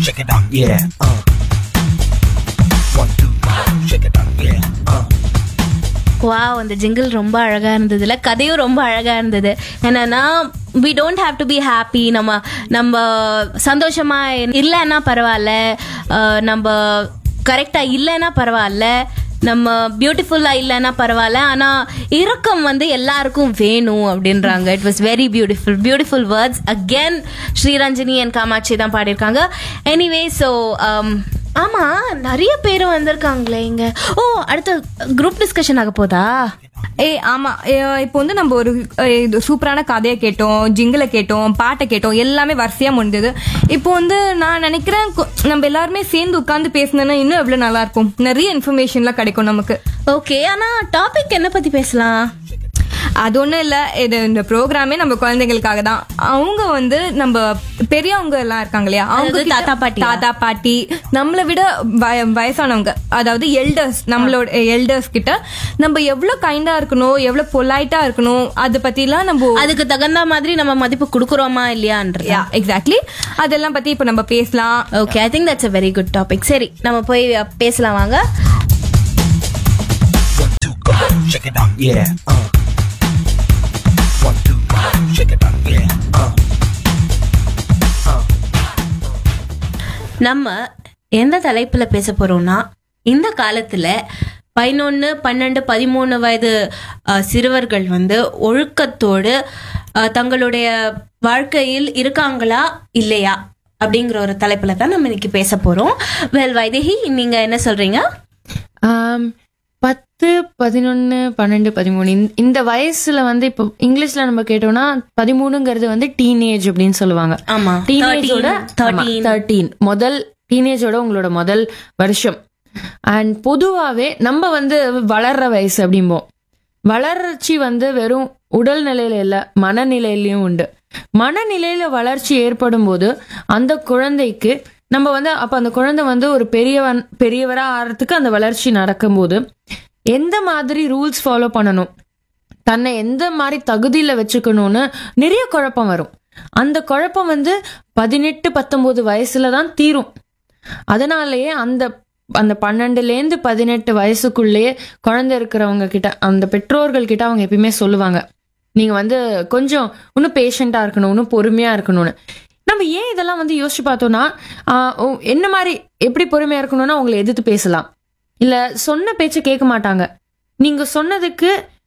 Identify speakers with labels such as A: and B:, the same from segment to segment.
A: shake it down, yeah. Uh. One, two, shake it down, yeah. Uh.
B: Wow அந்த jingle ரொம்ப அழகா இருந்ததுல கதையும் ரொம்ப அழகா இருந்தது என்னன்னா we don't have to be happy நம்ம நம்ம சந்தோஷமா இல்லைன்னா பரவாயில்ல அஹ், நம்ம கரெக்டா இல்லைன்னா பரவாயில்ல நம்ம பியூட்டிஃபுல்லா இல்லைன்னா பரவாயில்ல ஆனா இரக்கம் வந்து எல்லாருக்கும் வேணும் அப்படின்றாங்க it was very beautiful beautiful words again Sriranjani and Kamakshi தான் பாடியிருக்காங்க எனிவே ஸோ ஆமா நிறைய பேர் வந்திருக்காங்களே இங்க ஓ அடுத்த குரூப் டிஸ்கஷன் ஆக போதா
C: ஏய் ஆமா ஏ, இப்போ வந்து நம்ம ஒரு ஏ, இது சூப்பரான கதையை கேட்டோம் ஜிங்கிளை கேட்டோம் பாட்டை கேட்டோம் எல்லாமே வரிசையா முடிஞ்சது இப்போ வந்து நான் நினைக்கிறேன் கொ- நம்ம எல்லாருமே சேர்ந்து உட்கார்ந்து பேசினோன்னா இன்னும் எவ்வளவு நல்லா இருக்கும் நிறைய இன்ஃபர்மேஷன்லாம் கிடைக்கும் நமக்கு
B: ஓகே ஆனா டாபிக் என்ன பத்தி பேசலாம்
C: அது ஒண்ணும் இல்ல இது இந்த ப்ரோக்ராமே நம்ம குழந்தைகளுக்காக தான் அவங்க வந்து நம்ம பெரியவங்க எல்லாம் இருக்காங்க இல்லையா அவங்க
B: அதாவது
C: கிட்ட-
B: தாத்தா பாட்டியா?
C: தாத்தா பாட்டி நம்மளை விட வய- வயசானவங்க அதாவது எல்டர்ஸ் நம்மளோட எல்டர்ஸ் கிட்ட நம்ம எவ்வளவு கைண்டா இருக்கணும் எவ்வளவு பொலைட்டா இருக்கணும் அதை பத்திலாம் நம்ம
B: அதுக்கு தகுந்த மாதிரி நம்ம மதிப்பு கொடுக்குறோமா இல்லையான்றது
C: எக்ஸாக்ட்லி அதெல்லாம் பத்தி இப்ப நம்ம பேசலாம்
B: okay I think that's a very good topic சரி நம்ம போய் அஹ், பேசலாம் வாங்க
A: One, two, go, shake it down, yeah. Uh. One, two, shake it down, yeah. Uh.
B: நம்ம எந்த தலைப்புல பேச போறோம்னா இந்த காலத்துல பதினொன்னு பன்னெண்டு பதிமூணு வயது அஹ், சிறுவர்கள் வந்து ஒழுக்கத்தோடு அஹ், தங்களுடைய வாழ்க்கையில் இருக்காங்களா இல்லையா அப்படிங்கிற ஒரு தலைப்புல தான் நம்ம இன்னைக்கு பேச போறோம் வெல் வைதேகி நீங்க என்ன சொல்றீங்க
D: ஆம், பத்து பதினொன்னு பன்னெண்டு பதிமூணு இந்த- இந்த வயசுல வந்து இப்போ இங்கிலீஷ்ல நம்ம கேட்டோம்னா பதிமூணுங்கிறது வந்து டீனேஜ் அப்படின்னு சொல்லுவாங்க
B: ஆமா
D: டீனேஜோட
B: 13
D: தேர்ட்டீன் முதல் டீனேஜோட உங்களோட முதல் வருஷம் அண்ட் பொதுவாவே நம்ம வந்து வளர்ற வயசு அப்படிம்போம் வளர்ச்சி வந்து வெறும் உடல் நிலையில இல்ல மனநிலையிலயும் உண்டு மனநிலையில வளர்ச்சி ஏற்படும் போது அந்த குழந்தைக்கு நம்ம வந்து அப்ப அந்த குழந்தை வந்து ஒரு பெரியவன் பெரியவரா ஆறதுக்கு அந்த வளர்ச்சி நடக்கும்போது எந்த மாதிரி ரூல்ஸ் ஃபாலோ பண்ணணும் தன்னை எந்த மாதிரி தகுதியில வச்சுக்கணும்னு நிறைய குழப்பம் வரும் அந்த குழப்பம் வந்து பதினெட்டு பத்தொன்பது வயசுல தான் தீரும் அதனாலயே அந்த அந்த பன்னெண்டுலேருந்து பதினெட்டு வயசுக்குள்ளேயே குழந்தை இருக்கிறவங்க கிட்ட அந்த பெற்றோர்கள் கிட்ட அவங்க எப்பயுமே சொல்லுவாங்க நீங்க வந்து கொஞ்சம் இன்னும் பேஷண்டா இருக்கணும் இன்னும் பொறுமையா இருக்கணும்னு நம்ம ஏன் இதெல்லாம் வந்து யோசிச்சு பார்த்தோம்னா ஆஹ், ஓ, என்ன மாதிரி எப்படி பொறுமையா இருக்கணும்னா உங்களை எதிர்த்து பேசலாம் இல்ல சொன்ன பேச்ச கேட்க மாட்டாங்க நீங்க சொன்னதுக்கு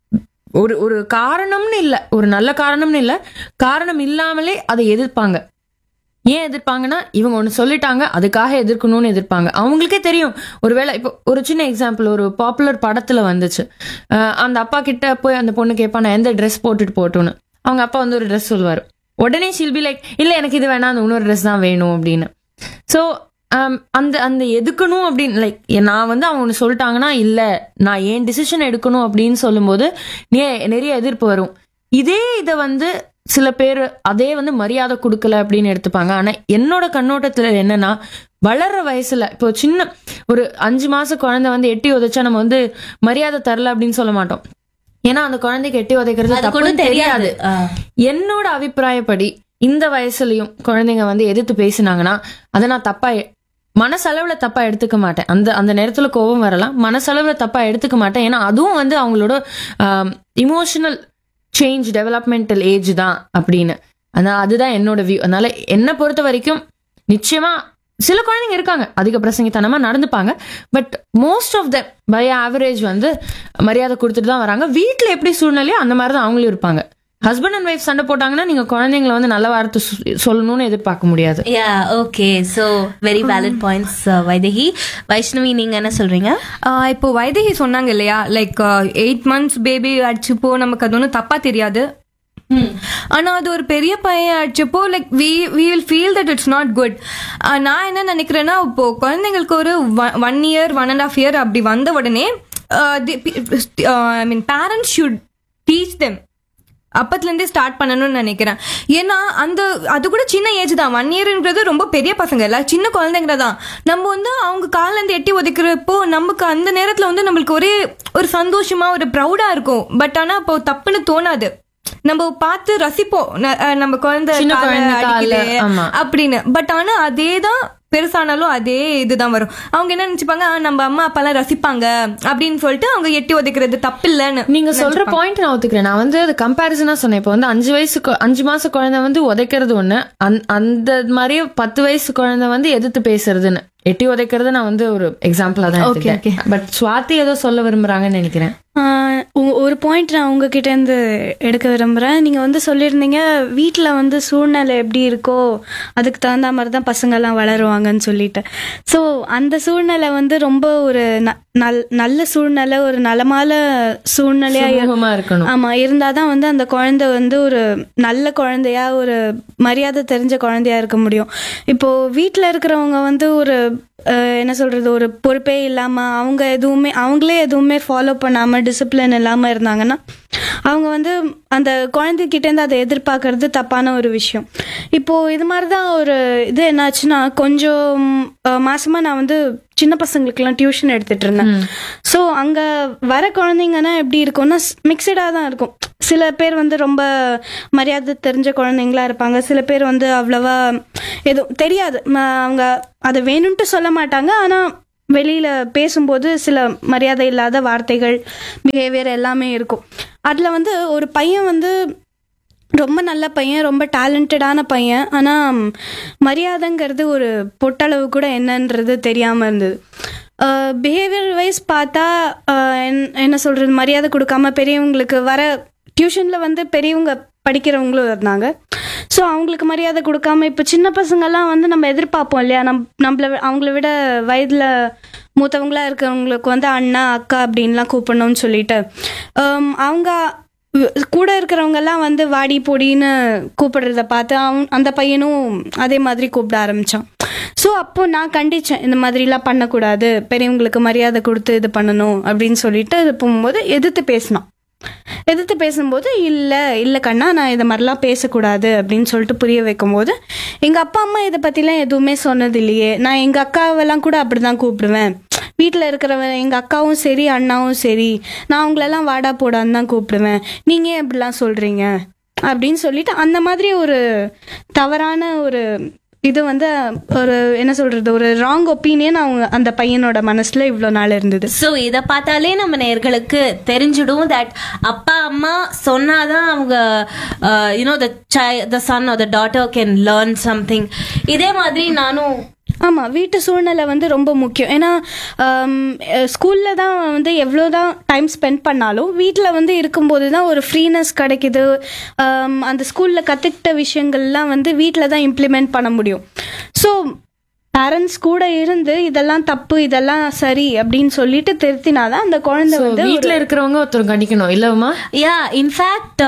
D: ஒரு ஒரு காரணம்னு இல்ல ஒரு நல்ல காரணம்னு இல்ல காரணம் இல்லாமலே அதை எதிர்ப்பாங்க ஏன் எதிர்ப்பாங்கன்னா இவங்க ஒன்று சொல்லிட்டாங்க அதுக்காக எதிர்க்கணும்னு எதிர்ப்பாங்க அவங்களுக்கே தெரியும் ஒருவேளை இப்போ ஒரு சின்ன எக்ஸாம்பிள் ஒரு பாப்புலர் படத்துல வந்துச்சு அஹ் அந்த அப்பா கிட்ட போய் அந்த பொண்ணு கேட்பா நான் எந்த ட்ரெஸ் போட்டுட்டு போட்டோன்னு அவங்க அப்பா வந்து ஒரு ட்ரெஸ் சொல்லுவார் உடனே ஷில்பி லைக் இல்லை எனக்கு இது வேணாம் அந்த இன்னொரு ட்ரெஸ் தான் வேணும் அப்படின்னு ஸோ அந்த அந்த எதுக்கணும் அப்படின்னு லைக் நான் வந்து அவங்க ஒன்று சொல்லிட்டாங்கன்னா இல்லை நான் ஏன் டிசிஷன் எடுக்கணும் அப்படின்னு சொல்லும்போது நே- நிறைய எதிர்ப்பு வரும் இதே இதை வந்து சில பேர் அதே வந்து மரியாதை கொடுக்கல அப்படின்னு எடுத்துப்பாங்க ஆனா என்னோட கண்ணோட்டத்துல என்னன்னா வளர்ற வயசுல இப்போ சின்ன ஒரு அஞ்சு மாச குழந்தை வந்து எட்டி உதைச்சா நம்ம வந்து மரியாதை தரல அப்படின்னு சொல்ல மாட்டோம் ஏன்னா அந்த குழந்தைக்கு எட்டி உதைக்கிறது
B: அது கூட
D: தப்புன்னு தெரியாது
B: தெரியாது
D: என்னோட அபிப்பிராயப்படி இந்த வயசுலயும் குழந்தைங்க வந்து எதிர்த்து பேசினாங்கன்னா அதை நான் தப்பா எ- மனசளவுல தப்பா எடுத்துக்க மாட்டேன் அந்த அந்த நேரத்துல கோபம் வரலாம் மனசளவுல தப்பா எடுத்துக்க மாட்டேன் ஏன்னா அதுவும் வந்து அவங்களோட இமோஷனல் சேஞ்ச் டெவலப்மெண்டல் ஏஜ் தான் அப்படின்னு அதனால அதுதான் என்னோட வியூ அதனால என்னை பொறுத்த வரைக்கும் நிச்சயமா சில குழந்தைங்க இருக்காங்க அதிக பிரசங்கித்தனமா நடந்துப்பாங்க but most of the by average வந்து மரியாதை கொடுத்துட்டு தான் வராங்க வீட்டில் எப்படி சூழ்நிலையோ அந்த மாதிரி தான் அவங்களும் இருப்பாங்க ஹஸ்பண்ட் அண்ட் ஒய்ஃப் சண்டை போட்டாங்கன்னா நீங்க குழந்தைங்களை வந்து நல்ல வார்த்தை சொ- சொல்லணும்னு எதிர்பார்க்க முடியாது
B: yeah okay so very valid points Vaidehi Vaishnavi நீங்க என்ன சொல்றீங்க
C: ஆஹ் இப்போ வைதேகி சொன்னாங்க இல்லையா லைக் எயிட் மந்த்ஸ் பேபி அடிச்சுப்போ நமக்கு அது ஒன்றும் தப்பா தெரியாது ஆனா அது ஒரு பெரிய பையன் அடிச்சப்போ like we we will feel that it's not good நான் என்ன நினைக்கிறேன்னா இப்போ குழந்தைங்களுக்கு ஒரு one year one and half year அப்படி வந்த உடனே I mean parents should teach them அப்பத்துலேருந்தே ஸ்டார்ட் பண்ணணும்னு நினைக்கிறேன் ஏன்னா அந்த அது கூட சின்ன ஏஜ் தான் ஒன் இயர்ன்றது ரொம்ப பெரிய பசங்க இல்ல சின்ன குழந்தைங்க தான் நம்ம வந்து அவங்க கால்ல இருந்து எட்டி உதைக்கிறப்போ நமக்கு அந்த நேரத்துல வந்து நம்மளுக்கு ஒரே ஒரு சந்தோஷமா ஒரு ப்ரௌடா இருக்கும் பட் ஆனா இப்போ தப்புன்னு தோணாது நம்ம பார்த்து ரசிப்போம் ந- அஹ் நம்ம குழந்தை
D: சின்ன
C: காலை
D: குழந்தை கால்ல,
C: அடிக்குது
D: ஆமா.
C: அப்படின்னு பட் ஆனா அதே தான் பெருசானாலும் அதே இதுதான் வரும் அவங்க என்ன நினைச்சுப்பாங்க "ஆ, நம்ம அம்மா அப்பாலாம் ரசிப்பாங்க அப்படின்னு சொல்லிட்டு அவங்க எட்டி உதைக்கிறது தப்பில்லைன்னு
D: நீங்க சொல்ற பாயிண்ட் நான் ஒத்துக்கிறேன் நான் வந்து அது கம்பேரிசனா சொன்னேன் இப்போ வந்து அஞ்சு வயசு கொ- அஞ்சு மாச குழந்தை வந்து உதைக்கிறது ஒண்ணு அந்த- அந்த மாதிரியே பத்து வயசு குழந்தை வந்து எதிர்த்து பேசுறதுன்னு எட்டி உதைக்கிறது நான் வந்து ஒரு எக்ஸாம்பிளா தான் எடுத்துக்கிறேன் பட் சுவாதி ஏதோ சொல்ல விரும்புறாங்கன்னு நினைக்கிறேன்
E: ஆஹ் உ- ஒரு பாயிண்ட் நான் உங்ககிட்ட இருந்து எடுக்க விரும்புகிறேன் நீங்கள் வந்து சொல்லியிருந்தீங்க வீட்டில் வந்து சூழ்நிலை எப்படி இருக்கோ அதுக்கு தகுந்த மாதிரி தான் பசங்கள்லாம் வளருவாங்கன்னு சொல்லிட்டு ஸோ அந்த சூழ்நிலை வந்து ரொம்ப ஒரு ந- நல் நல்ல சூழ்நிலை ஒரு நலமான சூழ்நிலையா இரு-
D: சுமூகமா இருக்கணும்
E: ஆமா இருந்தாதான் வந்து அந்த குழந்தை வந்து ஒரு நல்ல குழந்தையா ஒரு மரியாதை தெரிஞ்ச குழந்தையா இருக்க முடியும் இப்போ வீட்ல இருக்கிறவங்க வந்து ஒரு அஹ், என்ன சொல்றது ஒரு பொறுப்பே இல்லாம அவங்க எதுவுமே அவங்களே எதுவுமே ஃபாலோ பண்ணாம டிசிப்ளின் இல்லாம இருந்தாங்கன்னா அவங்க வந்து அந்த குழந்தைகிட்ட இருந்து அதை எதிர்பார்க்கறது தப்பான ஒரு விஷயம் இப்போ இது மாதிரி தான் ஒரு இது என்னாச்சுன்னா கொஞ்சம் அஹ், மாசமா நான் வந்து சின்ன பசங்களுக்குலாம் டியூஷன் எடுத்துட்டு இருந்தேன் ஸோ அங்க வர குழந்தைங்கன்னா எப்படி இருக்கும்னா மிக்சடாக தான் இருக்கும் சில பேர் வந்து ரொம்ப மரியாதை தெரிஞ்ச குழந்தைங்களா இருப்பாங்க சில பேர் வந்து அவ்வளவா எதுவும் தெரியாது ம- அவங்க அதை வேணும்ட்டு சொல்ல மாட்டாங்க ஆனா வெளியில பேசும்போது சில மரியாதை இல்லாத வார்த்தைகள் பிஹேவியர் எல்லாமே இருக்கும் அதுல வந்து ஒரு பையன் வந்து ரொம்ப நல்ல பையன் ரொம்ப டேலண்டடான பையன் ஆனால் மரியாதைங்கிறது ஒரு பொட்டளவு கூட என்னன்றது தெரியாமல் இருந்தது பிஹேவியர் வைஸ் பார்த்தா ஆஹ் என்- என்ன சொல்கிறது மரியாதை கொடுக்காம பெரியவங்களுக்கு வர டியூஷனில் வந்து பெரியவங்க படிக்கிறவங்களும் இருந்தாங்க ஸோ அவங்களுக்கு மரியாதை கொடுக்காம இப்போ சின்ன பசங்கள்லாம் வந்து நம்ம எதிர்பார்ப்போம் இல்லையா நம் நம்மள வி- அவங்கள விட வயதில் மூத்தவங்களா இருக்கிறவங்களுக்கு வந்து அண்ணா அக்கா அப்படின்லாம் கூப்பிடணும்னு சொல்லிட்டு ஆம், அவங்க வி- கூட இருக்கிறவங்க எல்லாம் வந்து வாடி பொடின்னு கூப்பிடுறத பார்த்து அவன் அந்த பையனும் அதே மாதிரி கூப்பிட ஆரம்பிச்சான் ஸோ அப்போ நான் கண்டிச்சேன் இந்த மாதிரிலாம் பண்ணக்கூடாது பெரியவங்களுக்கு மரியாதை கொடுத்து இது பண்ணணும் அப்படின்னு சொல்லிட்டு இது போகும்போது எதிர்த்து பேசினான் எதிர்த்து பேசும்போது இல்லை இல்லை கண்ணா நான் இதை மாதிரிலாம் பேசக்கூடாது அப்படின்னு சொல்லிட்டு புரிய வைக்கும்போது எங்கள் அப்பா அம்மா இதை பற்றிலாம் எதுவுமே சொன்னது இல்லையே நான் எங்கள் அக்காவெல்லாம் கூட அப்படி தான் கூப்பிடுவேன் வீட்டில் இருக்கிறவன் எங்கள் அக்காவும் சரி அண்ணாவும் சரி நான் அவங்களெல்லாம் வாடா போடான்னு தான் கூப்பிடுவேன் நீங்கள் ஏன் இப்படிலாம் சொல்கிறீங்க அப்படின்னு சொல்லிட்டு அந்த மாதிரி ஒரு தவறான ஒரு இது வந்து ஒரு என்ன சொல்றது ஒரு ராங் ஒப்பீனியன் அவங்க அந்த பையனோட மனசுல இவ்வளோ நாள் இருந்தது
B: ஸோ இதை பார்த்தாலே நம்ம நேர்களுக்கு தெரிஞ்சிடும் தட் அப்பா அம்மா சொன்னாதான் அவங்க you know the the son or the daughter can learn something இதே மாதிரி நானும்
E: ஆமா வீட்டு சூழ்நிலை வந்து ரொம்ப முக்கியம் ஏன்னா ஸ்கூல்ல தான் வந்து எவ்வளோதான் டைம் ஸ்பெண்ட் பண்ணாலும் வீட்டில் வந்து இருக்கும்போது தான் ஒரு ஃப்ரீனஸ் கிடைக்குது ஆம், அந்த ஸ்கூல்ல கற்றுக்கிட்ட விஷயங்கள்லாம் வந்து வீட்டில் தான் இம்ப்ளிமெண்ட் பண்ண முடியும் ஸோ பேரண்ட்ஸ் கூட இருந்து இதெல்லாம் தப்பு இதெல்லாம் சரி அப்படின்னு சொல்லிட்டு திருத்தினாதான் அந்த குழந்தை
D: So,
E: வந்து
D: வீட்ல இருக்கிறவங்க ஒருத்தர் கண்டிக்கணும் இல்லவுமா
B: yeah in fact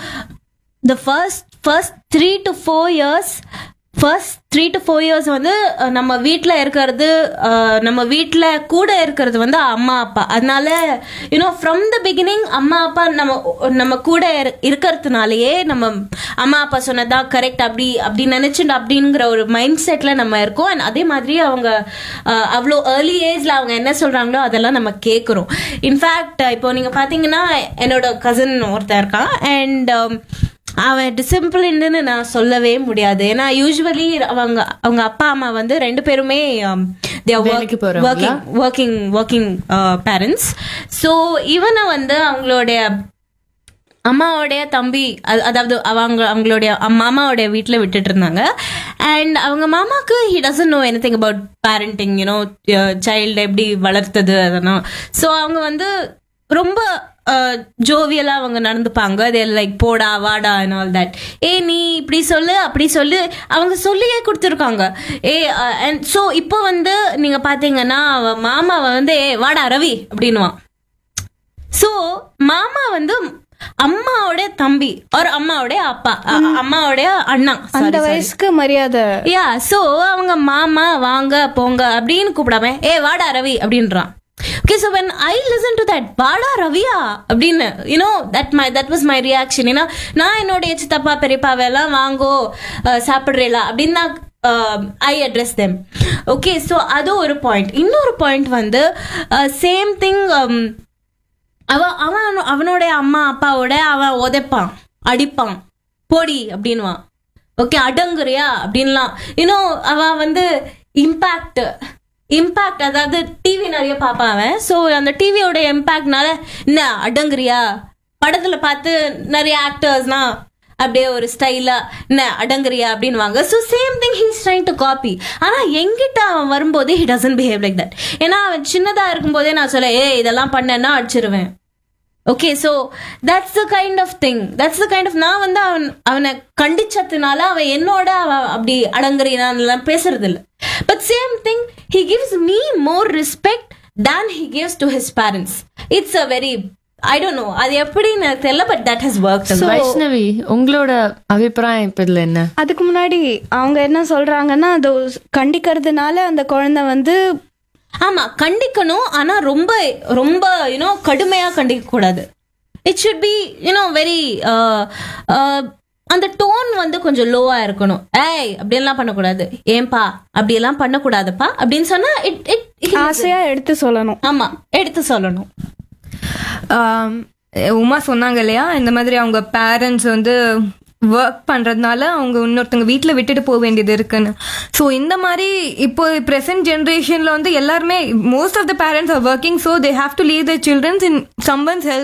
B: the first first three to four years first three to four years வந்து அஹ், நம்ம வீட்டில் இருக்கிறது அஹ், நம்ம வீட்டில் கூட இருக்கிறது வந்து அம்மா அப்பா அதனால யூனோ ஃப்ரம் த பிகினிங் அம்மா அப்பா நம்ம நம்ம கூட இரு- இருக்கிறதுனாலயே நம்ம அம்மா அப்பா சொன்னதா கரெக்ட் அப்படி அப்படி நினைச்சுட்டு அப்படிங்கிற ஒரு மைண்ட் செட்ல நம்ம இருக்கோம் அண்ட் அதே மாதிரி அவங்க அஹ், அவ்வளோ ஏர்லி ஏஜ்ல அவங்க என்ன சொல்றாங்களோ அதெல்லாம் நம்ம கேட்குறோம் இன்ஃபேக்ட் இப்போ நீங்க பாத்தீங்கன்னா என்னோட கசின் ஒருத்தன் இருக்கான் அண்ட் அவன் டிசிப்ளின்னு நான் சொல்லவே முடியாது ஏன்னா யூஸ்வலி அவங்க அவங்க அப்பா அம்மா வந்து ரெண்டு பேருமே
D: வேலைக்கு போறவங்களா?
B: Working working working parents so இவனை வந்து அவங்களுடைய அம்மாவோடைய தம்பி அது- அதாவது அவங்க அவங்களுடைய அம்மா- மாமாவோடைய வீட்டில் விட்டுட்டு இருந்தாங்க அண்ட் அவங்க மாமாக்கு he doesn't know any thing about parenting you know child எப்படி வளர்த்தது அதெல்லாம் ஸோ அவங்க வந்து ரொம்ப ஜோவியலா அவங்க நடந்துப்பாங்க அதே லைக் போடா வாடா அண்ட் ஆல் தட் ஏ நீ இப்படி சொல்லு அப்படி சொல்லு அவங்க சொல்லியே கொடுத்துருக்காங்க ஏ அண்ட் ஸோ இப்போ வந்து நீங்க பாத்தீங்கன்னா அவ மாமாவை வந்து ஏ வாடா ரவி அப்படின்னுவான் சோ மாமா வந்து அம்மாவோட தம்பி ஒரு அம்மாவோடைய அப்பா அ- அம்மாவோடைய அண்ணா
E: அந்த வயசுக்கு மரியாதை
B: யா சோ அவங்க மாமா வாங்க போங்க அப்படின்னு கூப்பிடாம ஏ வாடா ரவி அப்படின்றான் okay so when I listen to that வாடா ரவியா அப்படின்னு you know that my that was my reaction ஏன்னா நான் என்னுடைய சித்தப்பா பெரியப்பாவெல்லாம் வாங்கோ அஹ், சாப்பிடுறீங்களா அப்படின்னு நான் I address them okay so அது ஒரு பாயிண்ட் இன்னொரு பாயிண்ட் வந்து சேம் திங் அவன் அவன் அவனுடைய அம்மா அப்பாவோட அவன் உதைப்பான் அடிப்பான் பொடி அப்படின்வான் ஓகே அடங்குறியா அப்படின்லாம் இன்னும் அவன் வந்து இம்பாக்ட் இம்பாக்ட் அதாவது டிவி நிறைய பார்ப்பான் அவன் ஸோ அந்த டிவியோட இம்பாக்ட்னால என்ன அடங்குறியா படத்துல பார்த்து நிறைய ஆக்டர்ஸ்னா அப்படியே ஒரு ஸ்டைலா என்ன அடங்குறியா அப்படின்வாங்க so same thing he's trying to copy ஆனா எங்கிட்ட அவன் வரும்போதே he doesn't behave like that ஏன்னா அவன் சின்னதா இருக்கும்போதே நான் சொல்ல ஏ இதெல்லாம் பண்ணேன்னா அடிச்சிருவேன் okay so that's the kind of thing that's the kind of நான் வந்து அவன் அவனை கண்டிச்சதுனால அவன் என்னோட அவன் அப்படி அடங்குறான்லாம் பேசுறது இல்ல but same thing he gives me more respect than he gives to his parents it's a very I don't know அது எப்படின்னு எனக்கு தெரியல but that has work
D: Vaishnavi உங்களோட அபிப்பிராயம் இப்ப இதுல என்ன
E: அதுக்கு முன்னாடி அவங்க என்ன சொல்றாங்கன்னா அது கண்டிக்கிறதுனால அந்த குழந்தை வந்து
B: ஆமா கண்டிக்கணும் ஆனா ரொம்ப ரொம்ப யூனோ கடுமையா கண்டிக்க கூடாது it should be you know very அந்த டோன் வந்து கொஞ்சம் லோவா இருக்கணும் ஏய் அப்படியெல்லாம் பண்ணக்கூடாது ஏன்பா அப்படியெல்லாம் பண்ணக்கூடாதுப்பா அப்படின்னு சொன்னா இட் இட்
E: ஆசையா எடுத்து சொல்லணும்
B: ஆமா எடுத்து சொல்லணும்
C: ஆம், உமா சொன்னாங்க இல்லையா இந்த மாதிரி அவங்க பேரண்ட்ஸ் வந்து ஒர்க் பண்றதுனால அவங்க இன்னொருத்தவங்க வீட்டில் விட்டுட்டு போக வேண்டியது இருக்குன்னு ஸோ இந்த மாதிரி இப்போ ப்ரெசென்ட் ஜென்ரேஷன்ல வந்து எல்லாருமே most of the parents are working so they have to leave the childrens in சம்பன்ஸ் ஹெல்த்